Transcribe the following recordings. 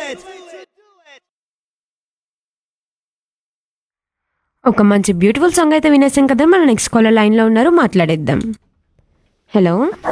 ఒక మంచి beautiful song అయితే వినేసాం కదా మన నెక్స్ట్ కాలర్ లైన్లో ఉన్నారు మాట్లాడేద్దాం హలో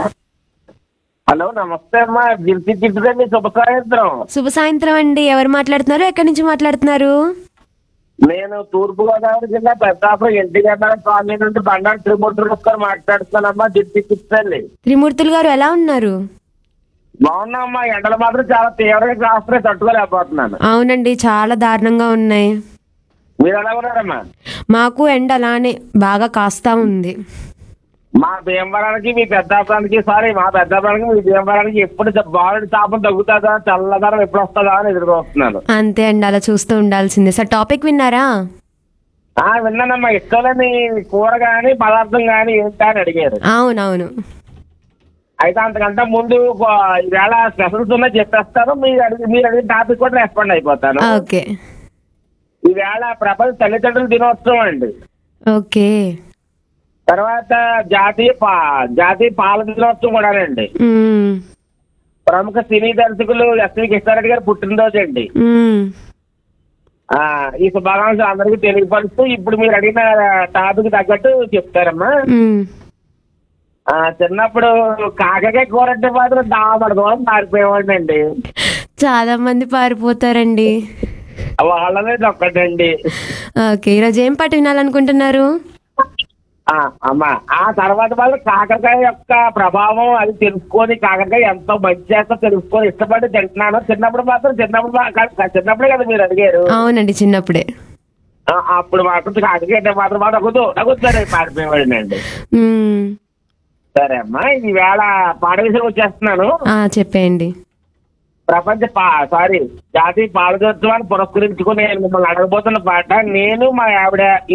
హలో నమస్తే అమ్మా గిరిజి గిరిజి శుభ సాయంత్రం శుభ సాయంత్రం అండి ఎవరు మాట్లాడుతున్నారు ఎక్కడి నుంచి మాట్లాడుతున్నారు నేను తూర్పు గోదావరి జిల్లా పెద్దాపురం ఎన్టీ గడ్డారం కాలనీ నుండి బండారు త్రిమూర్తులు గారు మాట్లాడుతున్నానమ్మా గిరిజి గిరిజి త్రిమూర్తులు గారు ఎలా ఉన్నారు బాగున్నామ్మా ఎండలు మాత్రం చాలా తీవ్రంగా కాస్తున్నాయి తట్టుకోలేకపోతున్నాను అవునండి చాలా దారుణంగా ఉన్నాయి మీరు ఎలా ఉన్నారమ్మా మాకు ఎండ అలానే బాగా కాస్తా ఉంది మా భీమవరానికి మీ పెద్దాపురానికి సారీ మా పెద్దాపురానికి మీ భీమవరానికి ఎప్పుడు బాలుడి తాపం తగ్గుతుందా చల్లదనం ఎప్పుడు వస్తుందా అని ఎదురు వస్తున్నాను అంతే అండి అలా చూస్తూ ఉండాల్సిందే సార్ టాపిక్ విన్నారా ఆ విన్నానమ్మా ఇష్టంలేని కూర గాని పదార్థం గాని ఏంటా అని అడిగారు అవునవును అయితే అంతకంటే ముందు ఒక ఈవేళ స్పెషల్స్ ఉన్నాయి చెప్పేస్తాను మీరు అడిగి మీరు అడిగిన టాపిక్ కూడా రెస్పాండ్ అయిపోతాను ఓకే ఈవేళ ప్రపంచ తల్లిదండ్రుల దినోత్సవం అండి ఓకే తర్వాత జాతీయ పా జాతీయ పాల దినోత్సవం కూడానండి మ్మ్. ప్రముఖ సినీ దర్శకులు ఎస్వి కృష్ణారెడ్డి గారు పుట్టినరోజు అండి మ్మ్. ఆ, ఈ శుభాకాంక్షలు అందరికీ తెలియపరుస్తూ ఇప్పుడు మీరు అడిగిన టాపిక్ తగ్గట్టు చెప్తారమ్మా మ్మ్. ఆ, చిన్నప్పుడు కాకకాయ కూర అంటే మాత్రం దామడ దూరం మారిపోయేవాడిని అండి చాలా మంది పారిపోతారండి వాళ్ళనే ఒక్కటండి ఓకే ఈరోజు ఏం పాట వినాలనుకుంటున్నారు ఆ, అమ్మా ఆ తర్వాత వాళ్ళు కాకరకాయ యొక్క ప్రభావం అది తెలుసుకొని కాకరకాయ ఎంతో మంచి చేస్తో తెలుసుకొని ఇష్టపడి తింటున్నాను చిన్నప్పుడు మాత్రం చిన్నప్పుడు మా- కా- చిన్నప్పుడే కదా మీరు అడిగారు అవునండి చిన్నప్పుడే ఆ, అప్పుడు మాత్రం కాకరకాయ అంటే మాత్రం మాట నవ్వుతూ నవ్వుతారు పాడిపోయేవాడిని అండి మ్మ్. సరే అమ్మా ఈ వేళ పాట విషయం వచ్చేస్తున్నాను ఆ, చెప్పేయండి ప్రపంచ పా సారీ జాతీయ పాల దినోత్సవాన్ని పురస్కరించుకుని నేను మిమ్మల్ని అడగబోతున్న పాట నేను మా ఆవిడ